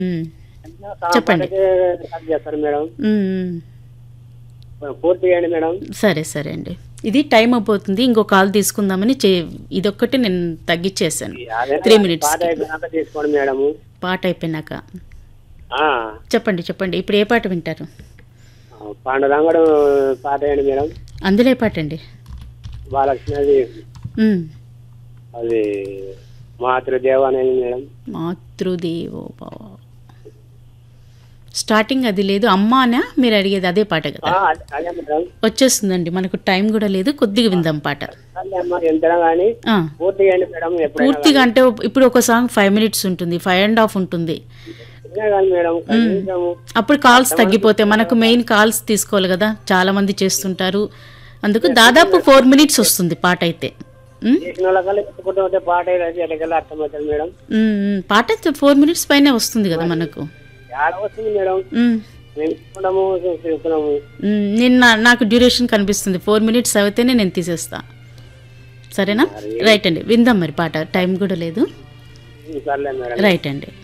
ఉమ్, సగం చెప్పండి. పాటకే కట్ చేస్తారు మేడం ఉమ్, ఉమ్. పూర్తి చేయండి మేడం సరే సరే అండి ఇది టైం అయిపోతుంది ఇంకో కాల్ తీసుకుందామని చే ఇదొక్కటి నేను తగ్గించేసాను అదే త్రీ మినిట్స్ పాట అయిపోయినాక తీసుకోండి మేడము పాట అయిపోయినాక ఆ, చెప్పండి చెప్పండి ఇప్పుడు ఏ పాట వింటారు పాండురంగడు పాట వేయండి మేడం అందులో ఏ పాట అండి బాలకృష్ణ అది ఉమ్, అది మాతృదేవ అనేది మేడం మాతృదేవో భవ స్టార్టింగ్ అది లేదు అమ్మానా మీరు అడిగేది అదే పాట ఆ, కదా అదే- అదే మేడం వచ్చేస్తుందండి మనకు టైం కూడా లేదు కొద్దిగా విందాం పాట సర్లే అమ్మా ఎంతైనా కానీ ఆ, పూర్తి చేయండి మేడం ఎప్పుడైనా పూర్తిగా అంటే ఇప్పుడు ఒక సాంగ్ ఫైవ్ మినిట్స్ ఉంటుంది ఫైవ్ అండ్ హాఫ్ ఉంటుంది కానీ కానీ మేడం కనీసం అప్పుడు కాల్స్ తగ్గిపోతే మనకు మెయిన్ కాల్స్ తీసుకోవాలి కదా చాలా మంది చేస్తుంటారు అందుకు దాదాపు ఫోర్ మినిట్స్ వస్తుంది పాట అయితే ఉమ్, చేసిన వాళ్ళకల్లా ఎత్తుకుంటూ ఉంటే పాట ఎలాగెలా అర్థమవుతుంది మేడం ఉమ్, ఉమ్, పాట అయితే ఫోర్ మినిట్స్ పైనే వస్తుంది కదా మనకు ఏడ వస్తుంది మేడం ఉమ్, మేము తీసుకున్నాము తీసుకున్నాము ఉమ్, నిన్న నాకు డ్యూరేషన్ కనిపిస్తుంది ఫోర్ మినిట్స్ అయితేనే నేను తీసేస్తా సరేనా రైట్ అండి విందాం మరి పాట టైం కూడా లేదు సర్లే మేడం రైట్ అండి